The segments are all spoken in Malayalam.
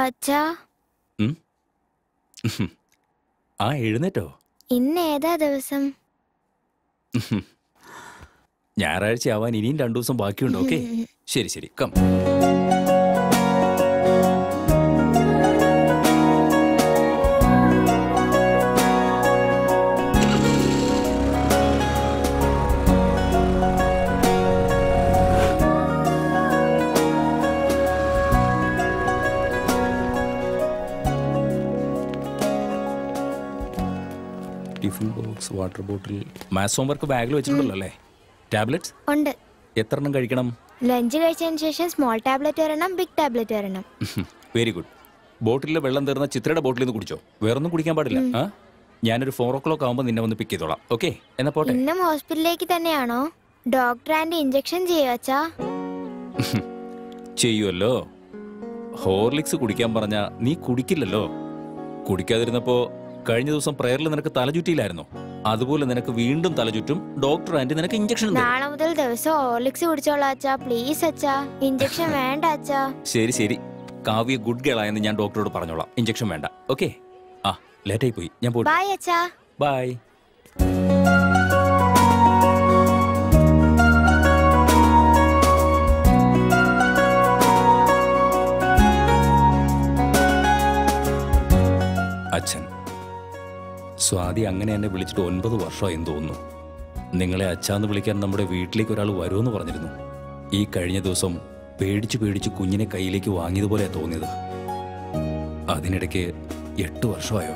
അച്ഛാ ആ എഴുന്നേറ്റോ ഇന്ന് ഏതാ ദിവസം ഞായറാഴ്ച ആവാൻ ഇനിയും രണ്ടു ദിവസം ബാക്കിയുണ്ട് ഓക്കെ ശരി ശരി come tiffin box water bottle maths homework ബാഗിൽ വെച്ചിട്ടുണ്ടല്ലോ അല്ലേ ടാബ്ലറ്റ്സ് ഉണ്ട് എത്ര എണ്ണം കഴിക്കണം ലഞ്ച് കഴിച്ചതിന് ശേഷം സ്മോൾ ടാബ്ലറ്റ് വരണം ബിഗ് ടാബ്ലറ്റ് വരണം വെരി ഗുഡ് ബോട്ടിലെ വെള്ളം തീർന്ന ചിത്രയുടെ ബോട്ടിൽ നിന്ന് കുടിച്ചോ വേറൊന്നും കുടിക്കാൻ പാടില്ല ആ ഞാനൊരു ഫോർ ഓ ക്ലോക്ക് ആകുമ്പോൾ നിന്നെ വന്ന് പിക്ക് ചെയ്തോളാം ഓക്കെ എന്നാ പോട്ടെ ഇന്നും ഹോസ്പിറ്റലിലേക്ക് തന്നെയാണോ ഡോക്ടർ ആൻഡ് ഇഞ്ചക്ഷൻ ചെയ്യോ അച്ഛാ ചെയ്യുമല്ലോ ഹോർലിക്സ് കുടിക്കാൻ പറഞ്ഞ നീ കുടിക്കില്ലല്ലോ കുടിക്കാതിരുന്നപ്പോ കഴിഞ്ഞ ദിവസം പ്രയറിൽ നിനക്ക് തലചുറ്റിയില്ലായിരുന്നോ അതുപോലെ നിനക്ക് വീണ്ടും തലചുറ്റും ഡോക്ടർ ആന്റി നിനക്ക് ഇഞ്ചക്ഷൻ നാളെ മുതൽ ദിവസം ഹോർലിക്സ് കുടിച്ചോളാം അച്ഛാ പ്ലീസ് അച്ഛാ ഇഞ്ചക്ഷൻ വേണ്ട അച്ഛാ ശരി ശരി കാവ്യ ഗുഡ് ഗേൾ ആയെന്ന് ഞാൻ ഡോക്ടറോട് പറഞ്ഞോളാം ഇഞ്ചക്ഷൻ വേണ്ട ഓക്കെ ആ ലേറ്റായി പോയി ഞാൻ പോട്ടെ ബൈ അച്ഛാ ബൈ അച്ഛൻ സ്വാതി അങ്ങനെ എന്നെ വിളിച്ചിട്ട് ഒൻപത് വർഷമായെന്ന് തോന്നുന്നു നിങ്ങളെ അച്ഛാന്ന് വിളിക്കാൻ നമ്മുടെ വീട്ടിലേക്ക് ഒരാൾ വരുമെന്ന് പറഞ്ഞിരുന്നു ഈ കഴിഞ്ഞ ദിവസം പേടിച്ച് പേടിച്ച് കുഞ്ഞിനെ കയ്യിലേക്ക് വാങ്ങിയതുപോലെ തോന്നിയത് അതിനിടയ്ക്ക് എട്ട് വർഷമായോ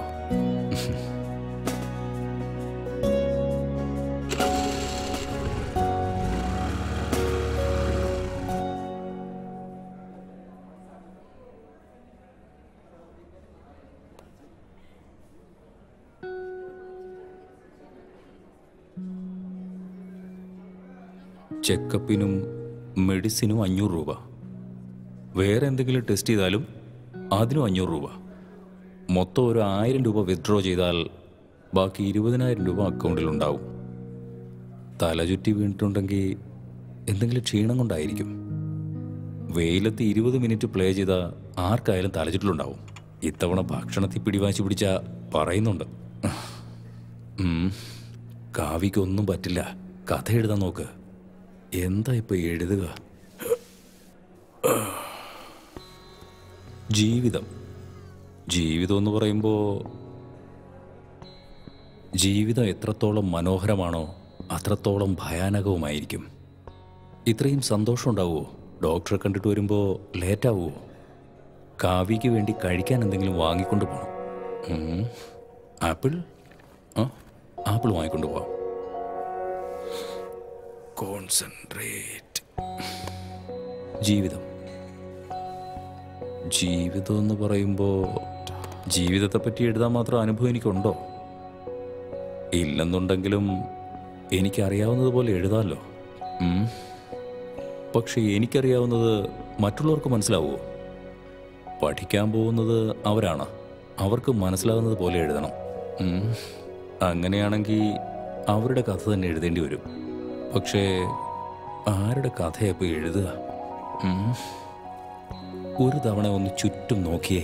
ചെക്കപ്പിനും മെഡിസിനും അഞ്ഞൂറ് രൂപ വേറെ എന്തെങ്കിലും ടെസ്റ്റ് ചെയ്താലും അതിനും അഞ്ഞൂറ് രൂപ മൊത്തം ഒരു ആയിരം രൂപ വിത്ഡ്രോ ചെയ്താൽ ബാക്കി ഇരുപതിനായിരം രൂപ അക്കൗണ്ടിൽ ഉണ്ടാവും തലചുറ്റി വീണിട്ടുണ്ടെങ്കിൽ എന്തെങ്കിലും ക്ഷീണം കൊണ്ടായിരിക്കും വെയിലത്ത് ഇരുപത് മിനിറ്റ് പ്ലേ ചെയ്താൽ ആർക്കായാലും തലചുറ്റിലുണ്ടാവും ഇത്തവണ ഭക്ഷണത്തിൽ പിടിവാശി പിടിച്ച പറയുന്നുണ്ട് ഉം, കാവ്യക്കൊന്നും പറ്റില്ല കഥ എഴുതാൻ നോക്ക് എന്താ ഇപ്പൊ എഴുതുക ജീവിതം ജീവിതം എന്ന് പറയുമ്പോൾ ജീവിതം എത്രത്തോളം മനോഹരമാണോ അത്രത്തോളം ഭയാനകവുമായിരിക്കും ഇത്രയും സന്തോഷം ഉണ്ടാവുമോ ഡോക്ടറെ കണ്ടിട്ട് വരുമ്പോൾ ലേറ്റാവുമോ കാവ്യയ്ക്ക് വേണ്ടി കഴിക്കാൻ എന്തെങ്കിലും വാങ്ങിക്കൊണ്ട് പോകണം ഉം. ആപ്പിൾ ആ ആപ്പിൾ വാങ്ങിക്കൊണ്ട് പോവാം കോൺസെൻട്രേറ്റ് ജീവിതം ജീവിതം എന്ന് പറയുമ്പോൾ ജീവിതത്തെ പറ്റി എഴുതാൻ മാത്രം അനുഭവം എനിക്കുണ്ടോ ഇല്ലെന്നുണ്ടെങ്കിലും എനിക്കറിയാവുന്നത് പോലെ എഴുതാമല്ലോ ഉം. പക്ഷെ എനിക്കറിയാവുന്നത് മറ്റുള്ളവർക്ക് മനസ്സിലാവുമോ പഠിക്കാൻ പോകുന്നത് അവരാണ് അവർക്ക് മനസ്സിലാകുന്നത് പോലെ എഴുതണം ഉം. അങ്ങനെയാണെങ്കിൽ അവരുടെ കഥ തന്നെ എഴുതേണ്ടി വരും പക്ഷേ ആരുടെ കഥയപ്പോൾ എഴുതുക ഉം. ഒരു തവണ ഒന്ന് ചുറ്റും നോക്കിയേ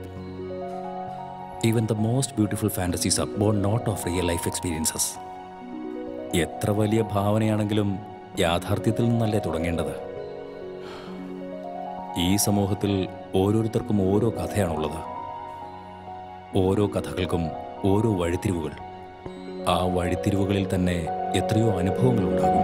even the most beautiful fantasies are born not of real life experiences എത്ര വലിയ ഭാവനയാണെങ്കിലും യാഥാർത്ഥ്യത്തിൽ നിന്നല്ലേ തുടങ്ങേണ്ടത് ഈ സമൂഹത്തിൽ ഓരോരുത്തർക്കും ഓരോ കഥയാണുള്ളത് ഓരോ കഥകൾക്കും ഓരോ വഴിത്തിരിവുകൾ ആ വഴിത്തിരിവുകളിൽ തന്നെ എത്രയോ അനുഭവങ്ങളുണ്ടാകും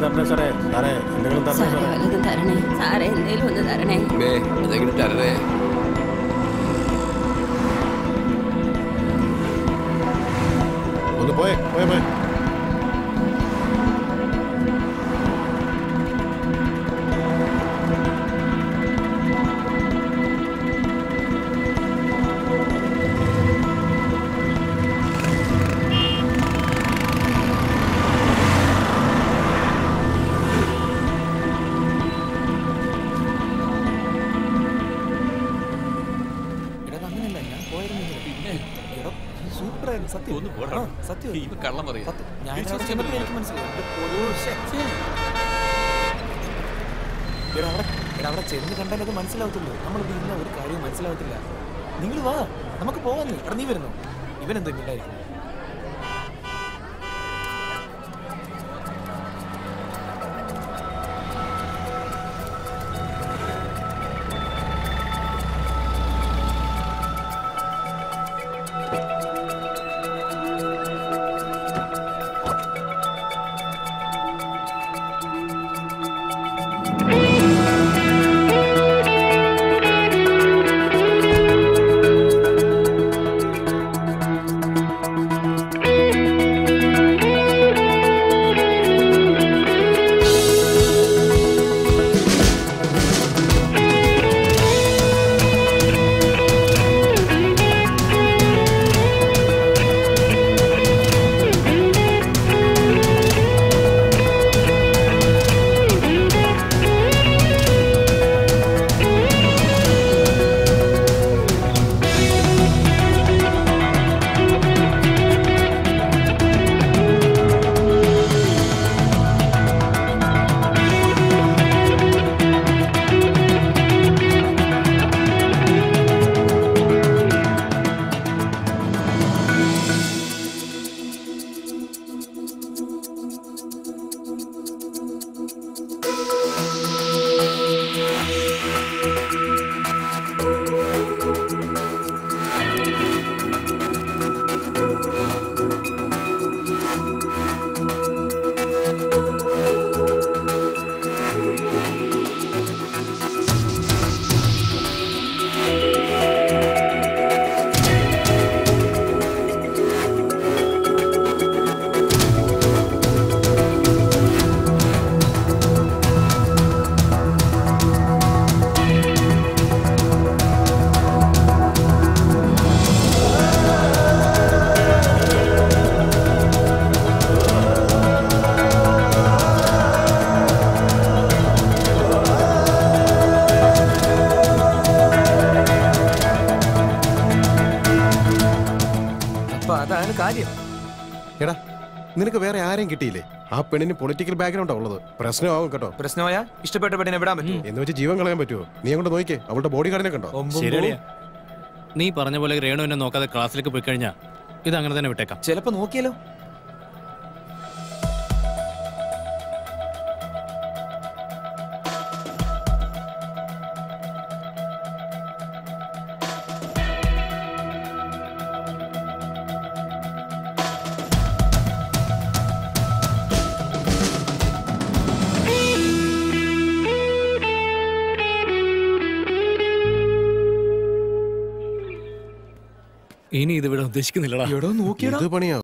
തരണേ സാറേ സാറേ എന്തെങ്കിലും തരണേ സാറേ സാറേ വല്ലതും തരണേ സാറേ എന്തേലും ഒന്ന് തരണേ അമ്മേ എന്തെങ്കിലും തരണേ ഒന്ന് പോയേ പോയേ പോയേ കള്ളം പറയും എടാ അവിടെ എടാ അവിടെ ചെന്ന് കണ്ടാലേ അത് മനസ്സിലാവത്തുള്ളൂ നമ്മൾ ഇന്ന ഒരു കാര്യവും മനസ്സിലാവത്തില്ല നിങ്ങൾ വാ നമുക്ക് പോവാന്ന് എടാ നീ വരുന്നു ഇവൻ എന്തോ ഇല്ലായിരിക്കും അപ്പൊ അതാണ് കാര്യം എടാ നിനക്ക് വേറെ ആരെയും കിട്ടിയില്ലേ ആ പെണ്ണിന് പൊളിറ്റിക്കൽ ബാക്ക്ഗ്രൗണ്ടാ ഉള്ളത് പ്രശ്നമാവും കേട്ടോ പ്രശ്നമായ ഇഷ്ടപ്പെട്ട പെണ്ണിനെ വിടാൻ പറ്റുമോ എന്ന് വെച്ച് ജീവൻ കളയാൻ പറ്റുമോ നീ അങ്ങോട്ട് നോക്കിയേ അവളുടെ ബോഡി ഗാർഡിനെ കണ്ടോ ശരിയാ നീ പറഞ്ഞ പോലെ രേണു എന്നെ നോക്കാതെ ക്ലാസ്സിലേക്ക് പോയി കഴിഞ്ഞാൽ ഇത് അങ്ങനെ തന്നെ വിട്ടേക്കാം ചിലപ്പോ നോക്കിയാലോ ഇനി ഇത് ഇവിടെ ഉദ്ദേശിക്കുന്നില്ലടാ എടോ നോക്കിയടാ ഇത് പണിയാ